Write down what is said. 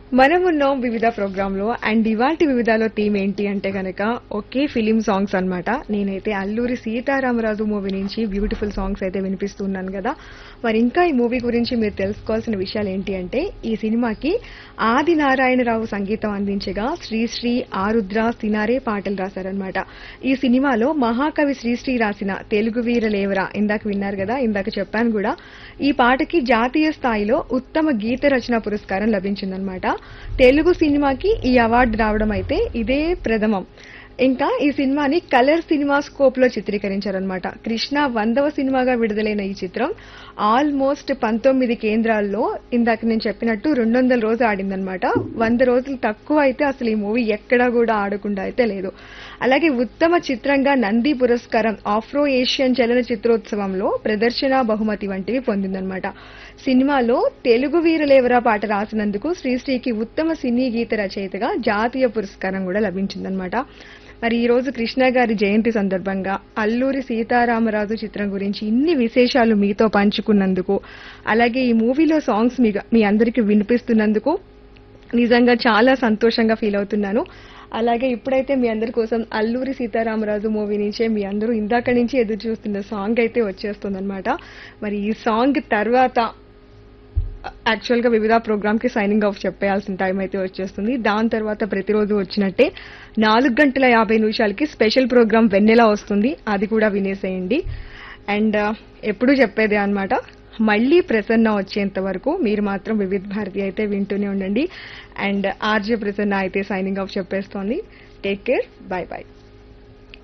మనమున్నాం వివిధ ప్రోగ్రామ్ లో అండ్ ఇవాటి వివిధలో థీమ్ ఏంటి అంటే గనక ఒకే ఫిలిం సాంగ్స్ అన్నమాట నేనైతే అల్లూరి సీతారామరాజు మూవీ నుంచి బ్యూటిఫుల్ సాంగ్స్ అయితే వినిపిస్తున్నాను కదా మరి ఇంకా ఈ మూవీ గురించి మీరు తెలుసుకోవాల్సిన విషయాలు ఏంటి అంటే ఈ సినిమాకి ఆది నారాయణరావు సంగీతం అందించగా శ్రీశ్రీ ఆరుద్ర సినారే పాటలు రాశారనమాట ఈ సినిమాలో మహాకవి శ్రీశ్రీ రాసిన తెలుగు వీరలేవరా ఇందాక విన్నారు కదా ఇందాక చెప్పాను కూడా ఈ పాటకి జాతీయ స్థాయిలో ఉత్తమ గీత రచన పురస్కారం లభించిందనమాట తెలుగు సినిమాకి ఈ అవార్డు రావడం అయితే ఇదే ప్రథమం ఇంకా ఈ సినిమాని కలర్ సినిమా స్కోప్ లో చిత్రీకరించారనమాట కృష్ణ వందవ సినిమాగా విడుదలైన ఈ చిత్రం ఆల్మోస్ట్ పంతొమ్మిది కేంద్రాల్లో ఇందాక నేను చెప్పినట్టు రెండు వందల రోజు ఆడిందనమాట వంద రోజులు తక్కువ అయితే అసలు ఈ మూవీ ఎక్కడా కూడా ఆడకుండా అయితే లేదు అలాగే ఉత్తమ చిత్రంగా నంది పురస్కారం ఆఫ్రో ఏషియన్ చలన చిత్రోత్సవంలో ప్రదర్శన బహుమతి వంటివి పొందిందనమాట సినిమాలో తెలుగు వీరలేవరా పాట రాసినందుకు శ్రీశ్రీకి ఉత్తమ సినీ గీత రచయితగా జాతీయ పురస్కారం కూడా లభించిందనమాట మరి ఈ రోజు కృష్ణ గారి జయంతి సందర్భంగా అల్లూరి సీతారామరాజు చిత్రం గురించి ఇన్ని విశేషాలు మీతో పంచుకున్నందుకు అలాగే ఈ మూవీలో సాంగ్స్ మీ మీ అందరికీ వినిపిస్తున్నందుకు నిజంగా చాలా సంతోషంగా ఫీల్ అవుతున్నాను అలాగే ఇప్పుడైతే మీ అందరి కోసం అల్లూరి సీతారామరాజు మూవీ నుంచే మీ అందరూ ఇందాక నుంచి ఎదురు చూస్తున్న సాంగ్ అయితే వచ్చేస్తుందన్నమాట మరి ఈ సాంగ్ తర్వాత యాక్చువల్ గా వివిధ ప్రోగ్రామ్ కి సైనింగ్ ఆఫ్ చెప్పేయాల్సిన టైం అయితే వచ్చేస్తుంది దాని తర్వాత ప్రతిరోజు వచ్చినట్టే నాలుగు గంటల యాభై నిమిషాలకి స్పెషల్ ప్రోగ్రామ్ వెన్నెలా వస్తుంది అది కూడా వినేసేయండి అండ్ ఎప్పుడు చెప్పేదే అన్నమాట మళ్ళీ ప్రసన్న వచ్చేంత వరకు మీరు మాత్రం వివిధ భారతి అయితే వింటూనే ఉండండి అండ్ ఆర్జే ప్రసన్న అయితే సైనింగ్ ఆఫ్ చెప్పేస్తోంది టేక్ కేర్ బై బై